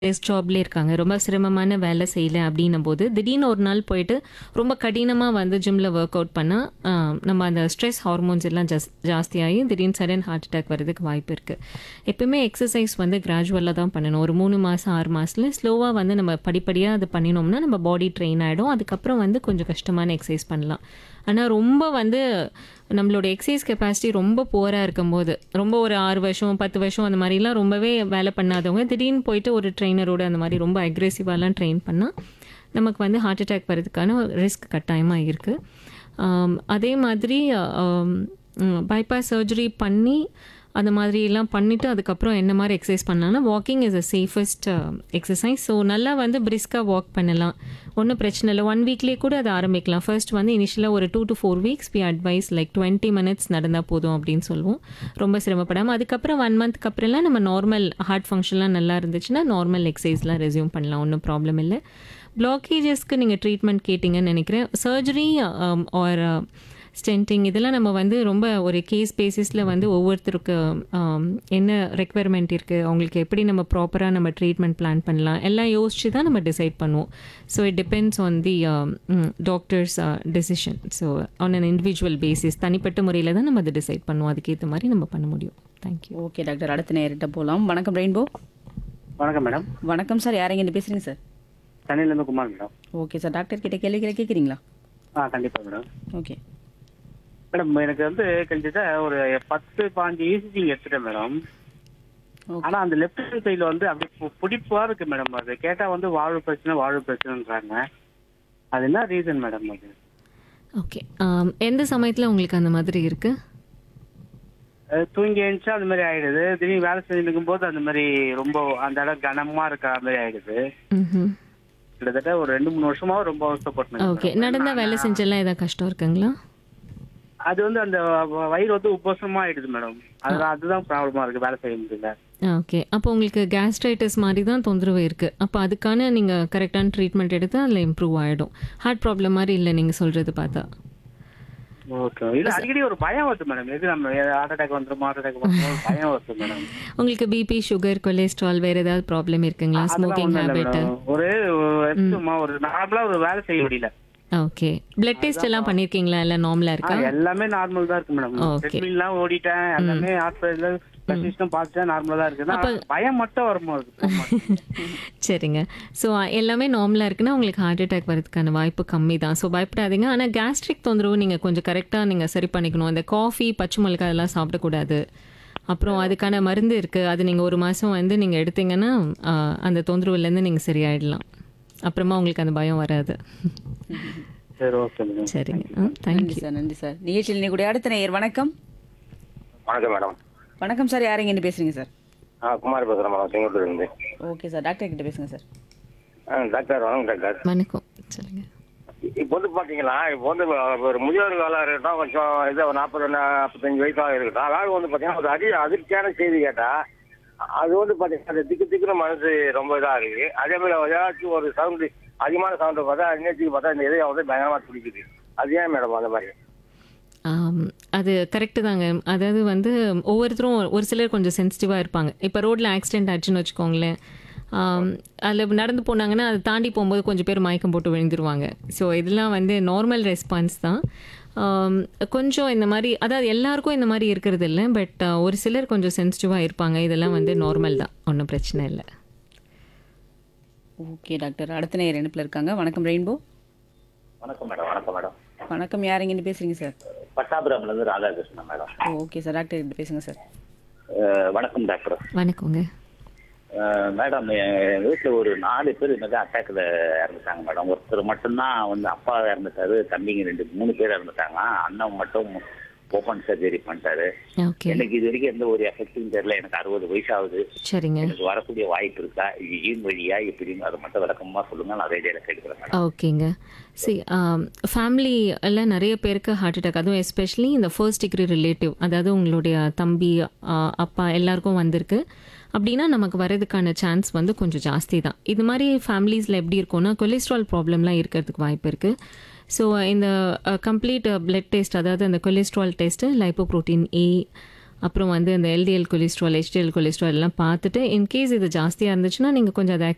Desk ஜாப்லேயே இருக்காங்க ரொம்ப சிரமமான வேலை செய்யல அப்படின்னும் போது திடீர்னு ஒரு நாள் போயிட்டு ரொம்ப கடினமாக வந்து ஜிம்மில் ஒர்க் அவுட் பண்ணால் நம்ம அந்த ஸ்ட்ரெஸ் ஹார்மோன்ஸ் எல்லாம் ஜாஸ் ஜாஸ்தியாகி திடீர்னு சடன் ஹார்ட் அட்டாக் வரதுக்கு வாய்ப்பு இருக்குது எப்பயுமே எக்ஸசைஸ் வந்து கிராஜுவலாக தான் பண்ணணும் ஒரு மூணு மாதம் ஆறு மாதத்துல ஸ்லோவாக வந்து நம்ம படிப்படியாக அது பண்ணினோம்னா நம்ம பாடி ட்ரெயின் ஆகிடும் அதுக்கப்புறம் வந்து கொஞ்சம் கஷ்டமான எக்ஸசைஸ் பண்ணலாம் ஆனால் ரொம்ப வந்து நம்மளோட எக்ஸசைஸ் கெப்பாசிட்டி ரொம்ப புவராக இருக்கும்போது ரொம்ப ஒரு ஆறு வருஷம் பத்து வருஷம் அந்த மாதிரிலாம் ரொம்பவே வேலை பண்ணாதவங்க திடீர்னு போயிட்டு ஒரு ட்ரெயினரோட அந்த மாதிரி ரொம்ப அக்ரெசிவாலாம் ட்ரெயின் பண்ணால் நமக்கு வந்து ஹார்ட் அட்டாக் வரதுக்கான ரிஸ்க் கட்டாயமாக இருக்குது அதே மாதிரி பைபாஸ் சர்ஜரி பண்ணி அந்த மாதிரிலாம் பண்ணிவிட்டு அதுக்கப்புறம் என்ன மாதிரி எக்ஸசைஸ் பண்ணலாம்னா walking is a safest exercise so நல்லா வந்து பிரிஸ்காக வாக் பண்ணலாம் ஒன்றும் பிரச்சனை இல்லை ஒன் வீக்லேயே கூட அதை ஆரம்பிக்கலாம் ஃபர்ஸ்ட் வந்து இனிஷியலாக ஒரு two to four weeks we advise like twenty minutes நடந்தால் போதும் அப்படின்னு சொல்லுவோம் ரொம்ப சிரமப்படாமல் அதுக்கப்புறம் ஒன் மந்த்க்கு அப்புறம்லாம் நம்ம நார்மல் ஹார்ட் ஃபங்க்ஷன்லாம் நல்லா இருந்துச்சுன்னா நார்மல் எக்ஸசைஸ்லாம் ரெசியூம் பண்ணலாம் ஒன்றும் ப்ராப்ளம் இல்லை பிளாக்கேஜஸ்க்கு நீங்கள் ட்ரீட்மெண்ட் கேட்டிங்கன்னு நினைக்கிறேன் சர்ஜரி ஆர் ஸ்டென்டிங் இதெல்லாம் நம்ம வந்து ரொம்ப ஒரு கேஸ் பேசிஸில் வந்து ஒவ்வொருத்தருக்கு என்ன ரெக்குவயர்மெண்ட் இருக்குது அவங்களுக்கு எப்படி நம்ம ப்ராப்பராக நம்ம ட்ரீட்மெண்ட் பிளான் பண்ணலாம் எல்லாம் யோசித்து தான் நம்ம டிசைட் பண்ணுவோம் so it depends on the doctor's decision so on an individual basis தனிப்பட்ட முறையில் தான் நம்ம அதை டிசைட் பண்ணுவோம் அதுக்கேற்ற மாதிரி நம்ம பண்ண முடியும் தேங்க்யூ ஓகே டாக்டர் அடுத்த நேரிட்ட போகலாம் வணக்கம் ரெயின்போ வணக்கம் மேடம் வணக்கம் சார் யாரைங்க இருந்து பேசுறீங்க சார் சென்னையிலேருந்து Kumar madam okay sir doctor கிட்ட கேள்விகளை கேட்குறீங்களா ஆ கண்டிப்பாக மேடம் ஓகே மேடம் எனக்கு வந்து கிட்டத்தட்ட ஒரு பத்து பாஞ்சு ஈசிஜிங் எடுத்துட்டேன் மேடம் ஓகே ஆனா அந்த லெஃப்ட் ஹேண்ட் சைடில் வந்து அப்படியே பு- பிடிப்பா இருக்கு மேடம் அது கேட்டா வந்து வாழ்வு பிரச்சனை வாழ்வு பிரச்சனைன்றாங்க அது என்ன ரீசன் மேடம் அது ஓகே எந்த சமயத்தில் உங்களுக்கு அந்த மாதிரி இருக்குது அது தூங்கி எழுந்துச்சா அந்த மாதிரி ஆயிடுது திடீர்னு வேலை செஞ்சுருக்கும் போது அந்த மாதிரி ரொம்ப அந்த இடம் கனமா இருக்க மாதிரி ஆயிடுது ம் கிட்டத்தட்ட ஒரு ரெண்டு மூணு வருஷமா ரொம்ப அவசரப்பட்டேன் ஓகே நடந்த வேலை செஞ்செல்லாம் ஏதாவது கஷ்டம் இருக்குங்களா அது வந்து அந்த வ- வயிறு வந்து உப்போசமா ஆயிடுது மேடம் அது அதுதான் ப்ராப்ளமா இருக்கு வேலை செய்ய முடியல ஓகே அப்போ உங்களுக்கு கேஸ்ட்ரைட்டிஸ் மாதிரி தான் தொந்தரவு இருக்குது அப்போ அதுக்கான நீங்கள் கரெக்டான ட்ரீட்மெண்ட் எடுத்து அதில் இம்ப்ரூவ் ஆகிடும் ஹார்ட் ப்ராப்ளம் மாதிரி இல்லை நீங்கள் சொல்கிறது பார்த்தா ஓகே இல்ல அடிக்கடி ஒரு பயம் வருது மேடம் எது நம்ம ஹார்ட் அட்டாக் வந்துருமா ஹார்ட் அட்டாக் வந்துருமா ஒரு பயம் வருது மேடம் உங்களுக்கு பிபி சுகர் கொலஸ்ட்ரால் வேறு ஏதாவது ப்ராப்ளம் இருக்குங்களா அதெல்லாம் ஸ்மோக்கிங் ஒண்ணும் இல்ல ஹேபிட் மேடம். ஒரு ஒரு சும்மா ஒரு நார்மலா ஒரு வேலை செய்ய முடியல ஓகே பிளட் டெஸ்ட் எல்லாம் பண்ணியிருக்கீங்களா எல்லாம் நார்மலாக ஆ, இருக்கா எல்லாமே நார்மல் தான் இருக்கு மேடம் Okay. ட்ரெட்மில்லாம் ஓடிட்டேன் எல்லாமே ஹாஸ்பிட்டல் ஸ்பெஷலிஸ்டும் பார்த்துட்டேன் நார்மலா தான் இருக்கு ஆனா பயம் மட்டும் வரும்போது சரிங்க ஸோ எல்லாமே நார்மலாக இருக்குன்னா உங்களுக்கு ஹார்ட் அட்டாக் வரதுக்கான வாய்ப்பு கம்மி தான் ஸோ பயப்படாதீங்க ஆனால் கேஸ்ட்ரிக் தொந்தரவு நீங்கள் கொஞ்சம் கரெக்டாக நீங்கள் சரி பண்ணிக்கணும் இந்த காஃபி பச்சை மிளகாய் அதெல்லாம் சாப்பிடக்கூடாது அப்புறம் அதுக்கான மருந்து இருக்குது அது நீங்கள் ஒரு மாதம் வந்து நீங்கள் எடுத்தீங்கன்னா ஆ, அந்த தொந்தரவுலேருந்து நீங்கள் சரியாயிடலாம் அப்புறமா உங்களுக்கு அந்த பயம் வராது சரி ஓகே மேடம் சரிங்க நன்றி தேங்க்யூ சார் நன்றி சார் நிகழ்ச்சியில் நீ கூட அடுத்த நேயர் வணக்கம் வணக்கம் மேடம் வணக்கம் சார் யாரைங்க இருந்து பேசுறீங்க சார் ஆ குமார் பேசுகிறேன் மேடம் சிங்கப்பூர்ல இருந்து ஓகே சார் டாக்டர் கிட்ட பேசுங்க சார் ஆ டாக்டர் வணக்கம் டாக்டர் வணக்கம் சொல்லுங்கள் இப்போ வந்து பார்த்தீங்கன்னா இப்போ வந்து ஒரு முதியோர் காலம் இருக்கட்டும் கொஞ்சம் இது ஒரு நாற்பது நாற்பத்தஞ்சு வயசாக இருக்கட்டும் அதாவது வந்து பார்த்தீங்கன்னா ஒரு அடி அதிர்ச்சியான செய்தி கேட்டால் அது வந்து பார்த்தீங்கன்னா அது திக்கு திக்குன்னு மனசு ரொம்ப இதாக இருக்கு அதே மாதிரி ஏதாச்சும் ஒரு சவுண்டு அதிகமான சவுண்டு பார்த்தா இன்னத்துக்கு பார்த்தா இந்த இதயம் வந்து பயங்கரமாக துடிக்குது அது ஏன் மேடம் அந்த மாதிரி ஆம், அது கரெக்டு தாங்க அதாவது வந்து ஒவ்வொருத்தரும் ஒரு சிலர் கொஞ்சம் சென்சிட்டிவாக இருப்பாங்க இப்போ ரோட்டில் ஆக்சிடென்ட் ஆச்சுன்னு வச்சுக்கோங்களேன் அதில் நடந்து போனாங்கன்னா அதை தாண்டி போகும்போது கொஞ்சம் பேர் மயக்கம் போட்டு விழுந்துருவாங்க ஸோ இதெல்லாம் வந்து நார்மல் ரெஸ்பான்ஸ் தான் ஆம், கொஞ்சம் இந்த மாதிரி அதாவது எல்லாருக்கும் இந்த மாதிரி இருக்கிறது இல்லை பட் ஒரு சிலர் கொஞ்சம் சென்சிட்டிவாக இருப்பாங்க இதெல்லாம் வந்து நார்மல் தான் ஒன்றும் பிரச்சனை இல்லை ஓகே டாக்டர் அடுத்த நேயர் இணைப்பில் இருக்காங்க வணக்கம் ரெயின்போ வணக்கம் மேடம் வணக்கம் மேடம் வணக்கம் யாரைங்க இருந்து பேசுறீங்க சார் பட்டாபுரம்லேருந்து Radhakrishnan madam okay sir doctor கிட்ட பேசுங்க சார் வணக்கம் டாக்டர் வணக்கங்க அஹ் மேடம் என் வீட்டில் ஒரு நாலு பேர் இந்த அட்டாக்ல இறந்துட்டாங்க மேடம் ஒருத்தர் மட்டும்தான் வந்து அப்பா இறந்துட்டாரு தம்பிங்க ரெண்டு மூணு பேர் இறந்துட்டாங்க அண்ணன் மட்டும் ஓப்பன் சர்ஜரி பண்ணிட்டாரு ஓகே எனக்கு இது வரைக்கும் எந்த ஒரு எஃபெக்டும் தெரியல எனக்கு அறுபது வயசாகுது சரிங்க எனக்கு வரக்கூடிய வாய்ப்பு இருக்கா இது ஈன் வழியா எப்படின்னு அதை மட்டும் விளக்கமா சொல்லுங்க நான் ரேடியோல கேட்கிறேன் மேடம் ஓகேங்க சி ஃபேமிலி எல்லாம் நிறைய பேருக்கு ஹார்ட் அட்டாக் அதுவும் எஸ்பெஷலி இந்த ஃபர்ஸ்ட் டிகிரி ரிலேட்டிவ் அதாவது உங்களுடைய தம்பி ஆ, அப்பா எல்லாருக்கும் வந்திருக்கு அப்படின்னா நமக்கு வரதுக்கான சான்ஸ் வந்து கொஞ்சம் ஜாஸ்தி தான் இது மாதிரி ஃபேமிலிஸில் எப்படி இருக்கும்னா கொலஸ்ட்ரால் ப்ராப்ளம்லாம் இருக்கிறதுக்கு வாய்ப்பு இருக்குது ஸோ இந்த கம்ப்ளீட் பிளட் டெஸ்ட் அதாவது அந்த கொலஸ்ட்ரால் டெஸ்ட்டு லைப்போப்ரோட்டீன் ஏ அப்புறம் வந்து அந்த எல்டிஎல் கொலஸ்ட்ரால் ஹெச்டிஎல் கொலஸ்ட்ரால் எல்லாம் பார்த்துட்டு இன்கேஸ் இது ஜாஸ்தியாக இருந்துச்சுன்னா நீங்கள் கொஞ்சம் அதை